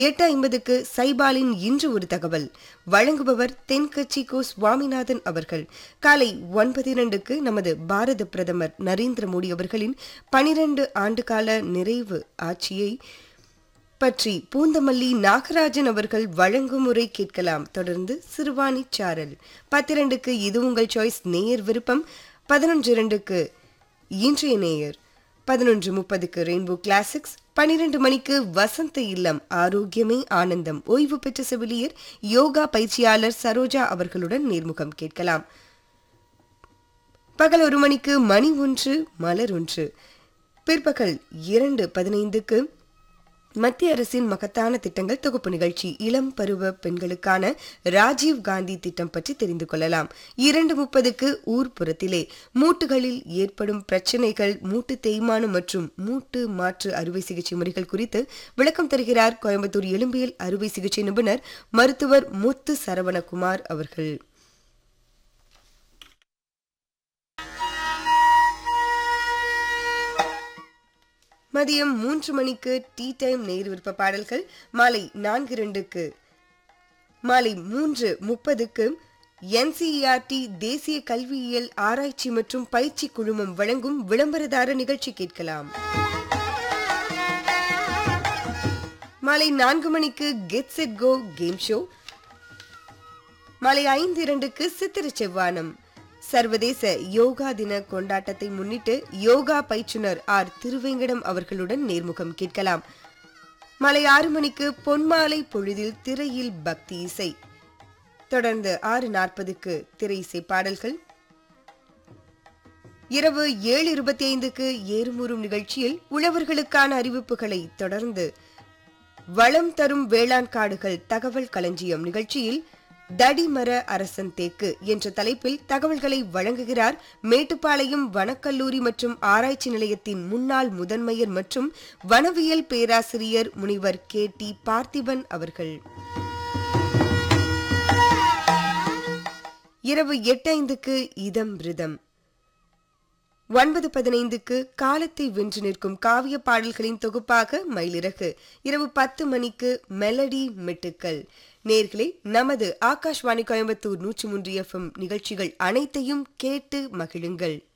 எட்டு ஐம்பதுக்கு சைபாலின் இன்று ஒரு தகவல் வழங்குபவர் தென்கட்சி கோ சுவாமிநாதன் அவர்கள் காலை ஒன்பது இரண்டுக்கு நமது பாரத பிரதமர் நரேந்திர மோடி அவர்களின் பனிரெண்டு ஆண்டுகால நிறைவு ஆட்சியை பற்றி பூந்தமல்லி நாகராஜன் அவர்கள் வழங்கும் முறை கேட்கலாம் தொடர்ந்து சிறுவாணி சாரல் பத்திரண்டுக்கு இது உங்கள் சாய்ஸ் நேயர் விருப்பம் பதினொன்று இரண்டுக்கு இன்றைய நேயர் பதினொன்று முப்பதுக்கு ரெயின்போ கிளாசிக்ஸ் பனிரெண்டு மணிக்கு வசந்த இல்லம் ஆரோக்கியமே ஆனந்தம் ஓய்வு பெற்ற செவிலியர் யோகா பயிற்சியாளர் சரோஜா அவர்களுடன் நேர்முகம் கேட்கலாம் பகல் ஒரு மணிக்கு மணி ஒன்று மலர் ஒன்று பிற்பகல் இரண்டு பதினைந்துக்கு மத்திய அரசின் மகத்தான திட்டங்கள் தொகுப்பு நிகழ்ச்சி இளம் பருவ பெண்களுக்கான ராஜீவ் காந்தி திட்டம் பற்றி தெரிந்து கொள்ளலாம் இரண்டு முப்பதுக்கு ஊர்ப்புறத்திலே மூட்டுகளில் ஏற்படும் பிரச்சனைகள் மூட்டு தேய்மானம் மற்றும் மூட்டு மாற்று அறுவை சிகிச்சை முறைகள் குறித்து விளக்கம் தருகிறார் கோயம்புத்தூர் எலும்பியல் அறுவை சிகிச்சை நிபுணர் மருத்துவர் முத்து சரவணகுமார் அவர்கள் மதியம் மூன்று மணிக்கு டீ டைம் நேர் விருப்ப பாடல்கள் மாலை நான்கு இரண்டுக்கு மாலை மூன்று முப்பதுக்கு என்சிஇஆர்டி தேசிய கல்வியியல் ஆராய்ச்சி மற்றும் பயிற்சி குழுமம் வழங்கும் விளம்பரதார நிகழ்ச்சி கேட்கலாம் மாலை நான்கு மணிக்கு get set go game show மாலை ஐந்து இரண்டுக்கு சித்திர செவ்வானம் சர்வதேச யோகா தின கொண்டாட்டத்தை முன்னிட்டு யோகா பயிற்றுனர் ஆர் திருவேங்கடம் அவர்களுடன் நேர்முகம் கேட்கலாம் மாலை ஆறு மணிக்கு பொன்மாலை பொழுதில் திரையில் பக்தி இசை தொடர்ந்து ஆறு நாற்பதுக்கு திரை இசை பாடல்கள் இரவு ஏழு இருபத்தி ஐந்துக்கு ஏறுமுறும் நிகழ்ச்சியில் உழவர்களுக்கான அறிவிப்புகளை தொடர்ந்து வளம் தரும் வேளாண் காடுகள் தகவல் களஞ்சியம் நிகழ்ச்சியில் தடிமர அரசன் தேக்கு என்ற தலைப்பில் தகவல்களை வழங்குகிறார் மேட்டுப்பாளையம் வனக்கல்லூரி மற்றும் ஆராய்ச்சி நிலையத்தின் முன்னாள் முதன்மையர் மற்றும் வனவியல் பேராசிரியர் முனிவர் கே டி பார்த்திபன் அவர்கள் இரவு எட்டு ஐந்துக்கு இதம் ரிதம் ஒன்பது பதினைந்துக்கு காலத்தை வென்று நிற்கும் காவிய பாடல்களின் தொகுப்பாக மயிலிறகு இரவு பத்து மணிக்கு மெலடி மெட்டுக்கள் நேர்களே நமது ஆகாஷ்வாணி கோயம்புத்தூர் நூற்றி மூன்று எஃப்எம் நிகழ்ச்சிகள் அனைத்தையும் கேட்டு மகிழுங்கள்